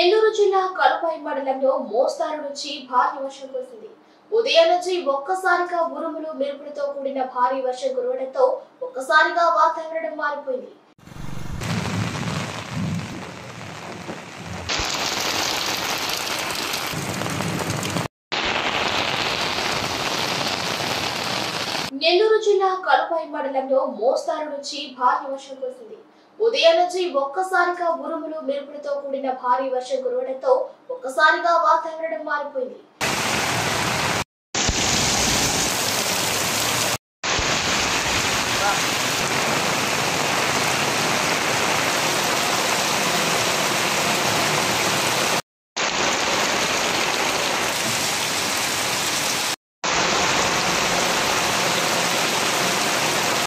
నెల్లూరు జిల్లా కలుపాయి మండలంలో మోస్తారు నుంచి భారీ వర్షం కురిసింది ఉదయం నుంచి ఒక్కసారిగా ఉరుములు మెరుపులతో కూడిన భారీ వర్షం కురవడంతో ఒక్కసారిగా వాతావరణం మారిపోయింది నెల్లూరు జిల్లా కలుపాయి మండలంలో మోస్తారు నుంచి భారీ వర్షం కురిసింది ఉదయం నుంచి ఒక్కసారిగా ఉరుములు మెరుపులతో కూడిన భారీ వర్షం కురవడంతో ఒక్కసారిగా వాతావరణం మారిపోయింది